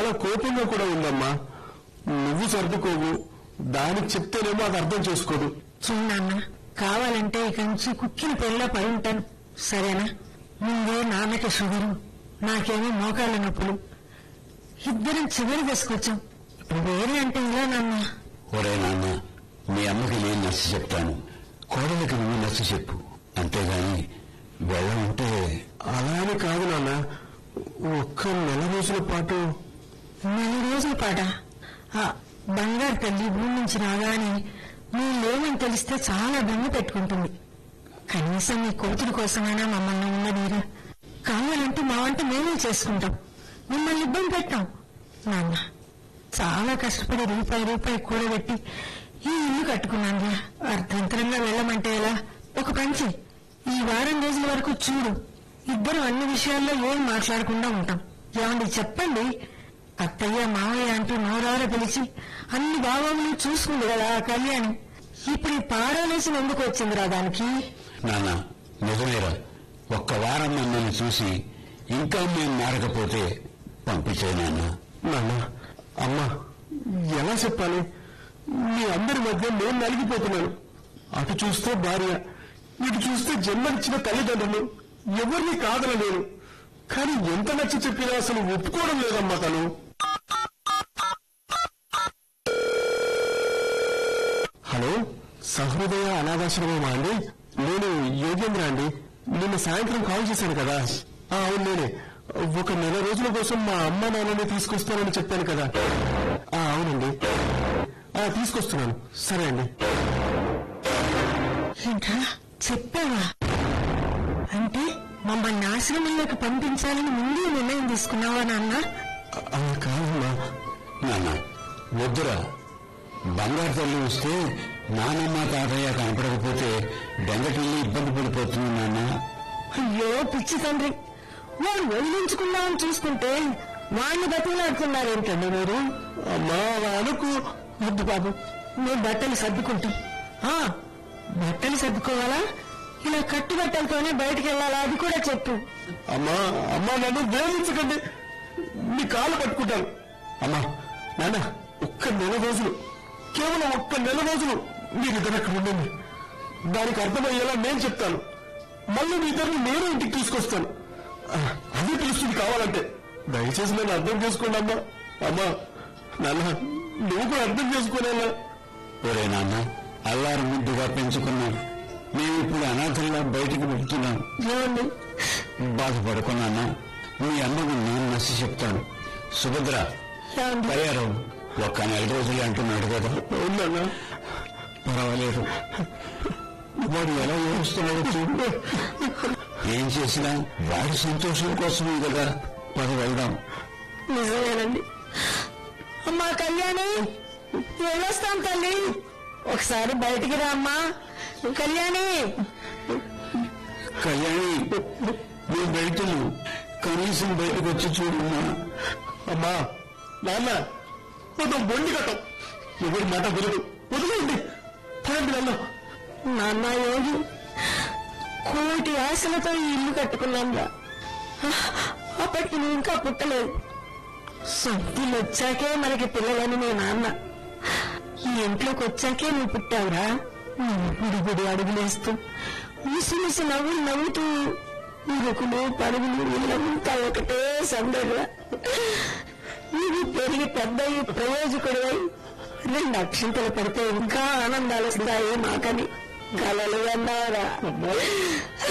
చాలా కోపంగా కూడా ఉందమ్మా నువ్వు సర్దుకోవు దానికి చెప్తేనేమో అది అర్థం చేసుకోదు చూడు నాన్న కావాలంటే ఇక నుంచి కుక్కిన పెళ్ళ పడి ఉంటాను సరేనా ముందే నాన్నకి షుగరు నాకేమో మోకాళ్ళ నొప్పులు ఇద్దరం చివరి తీసుకొచ్చాం ఇప్పుడు వేరే అంటే ఇలా నాన్న ఒరే నాన్న మీ అమ్మకి నేను నచ్చ చెప్తాను కోడలికి నువ్వు నచ్చ చెప్పు అంతేగాని వెళ్ళమంటే అలా అని కాదు నాన్న ఒక్క నెల రోజుల పాటు నెల రోజుల పాట ఆ బంగారు తల్లి భూమి నుంచి రాగానే మీరు లేమని తెలిస్తే చాలా బెంగ పెట్టుకుంటుంది కనీసం మీ కూతురు కోసమైనా మమ్మల్ని ఉండనీరా కావాలంటే మా వంట మేమే చేసుకుంటాం మిమ్మల్ని ఇబ్బంది పెట్టాం నాన్న చాలా కష్టపడి రూపాయి రూపాయి కూడబెట్టి ఈ ఇల్లు కట్టుకున్నాను అర్థంతరంగా వెళ్ళమంటే ఎలా ఒక పంచి ఈ వారం రోజుల వరకు చూడు ఇద్దరు అన్ని విషయాల్లో ఏం మాట్లాడకుండా ఉంటాం ఏమండి చెప్పండి అత్తయ్య మావయ్య అంటూ నోరార పిలిచి అన్ని భావములు చూసుకుంది కదా ఆ కళ్యాణి ఇప్పుడు ఈ పాడాలేసిన ఎందుకు వచ్చిందిరా దానికి నాన్న నిజమేరా ఒక్క వారం మమ్మల్ని చూసి ఇంకా మేము మారకపోతే పంపించే నాన్న నాన్న అమ్మా ఎలా చెప్పాలి మీ అందరి మధ్య నేను నలిగిపోతున్నాను అటు చూస్తే భార్య ఇటు చూస్తే జన్మనిచ్చిన తల్లిదండ్రులు ఎవరిని కాదనలేను కానీ ఎంత నచ్చి చెప్పినా అసలు ఒప్పుకోవడం లేదమ్మా తను హలో సహృదయ అనాథాశ్రమమా అండి నేను యోగేంద్ర అండి నిన్న సాయంత్రం కాల్ చేశాను కదా ఆ, అవును నేనే ఒక నెల రోజుల కోసం మా అమ్మ నాన్నని తీసుకొస్తానని చెప్పాను కదా ఆ, అవునండి ఆ, తీసుకొస్తున్నాను సరే అండి ఏంటా చెప్పావా అంటే మమ్మల్ని ఆశ్రమంలోకి పంపించాలని ముందే నిర్ణయం తీసుకున్నావా నాన్న అలా కాదమ్మా నాన్న వద్దురా బంగారు తల్లి వస్తే నానమ్మ తాతయ్య కనపడకపోతే బెంగటిల్లి ఇబ్బంది పడిపోతుంది నాన్న అయ్యో పిచ్చి తండ్రి వాడు వదిలించుకుందామని చూసుకుంటే వాడిని బతిలాడుతున్నారేంటండి మీరు అమ్మా అలా అనుకు వద్దు బాబు మేము బట్టలు సర్దుకుంటాం ఆ, బట్టలు సర్దుకోవాలా ఇలా కట్టు బట్టలతోనే బయటికి వెళ్ళాలా అది కూడా చెప్పు అమ్మా అమ్మా నన్ను వేధించకండి మీ కాళ్ళు పట్టుకుంటాను అమ్మా నాన్న ఒక్క నెల రోజులు కేవలం ఒక్క నెల రోజులు మీరిద్దరు అక్కడ ఉండండి దానికి అర్థమయ్యేలా నేను చెప్తాను మళ్ళీ మీ ఇద్దరిని నేను ఇంటికి తీసుకొస్తాను ఆ, అదే పిలుస్తుంది కావాలంటే దయచేసి నన్ను అర్థం చేసుకోండి అమ్మా అమ్మా నాన్న నువ్వు కూడా అర్థం చేసుకోలేలా ఒరే నాన్న అల్లారు ముద్దుగా పెంచుకున్నాం మేము ఇప్పుడు అనాథంగా బయటికి వెళ్తున్నాం ఏమండి బాధపడుకున్నాను మీ అమ్మకు నేను నచ్చి చెప్తాను సుభద్ర ఏమండి పరిహారం ఒక్క నెల రోజులు అంటున్నాడు కదా అవునా పర్వాలేదు వాడు ఎలా ఏడుస్తున్నాడు చూడు ఏం చేసినా వాడి సంతోషం కోసమే కదా పద వెళ్దాం నిజమేనండి అమ్మా కళ్యాణి వెళ్ళొస్తాం తల్లి ఒకసారి బయటికి రా అమ్మా కళ్యాణి కళ్యాణి నువ్వు బయటను కనీసం బయటకు వచ్చి చూడమ్మా అమ్మా నాన్న కొంచెం బొండి కట్టం ఎవరి మాట వినదు వదిలేయండి పదండి నన్ను నాన్న యోగి కోటి ఆశలతో ఈ ఇల్లు కట్టుకున్నాంగా అప్పటికి నువ్వు ఇంకా పుట్టలేదు సొంతిల్లు వచ్చాకే మనకి పిల్లలని మీ నాన్న ఈ ఇంట్లోకి వచ్చాకే నువ్వు పుట్టావురా నువ్వు గుడి గుడి అడుగులేస్తూ ముసి ముసి నవ్వులు నవ్వుతూ ఇరుకులు పరుగులు ఇల్లంతా ఒకటే సందడిగా నువ్వు పెరిగి పెద్దయి ప్రయోజకుడివై రెండు అక్షంతలు పడితే ఇంకా ఆనందాలు వస్తాయి మాకని కలలు అన్నారా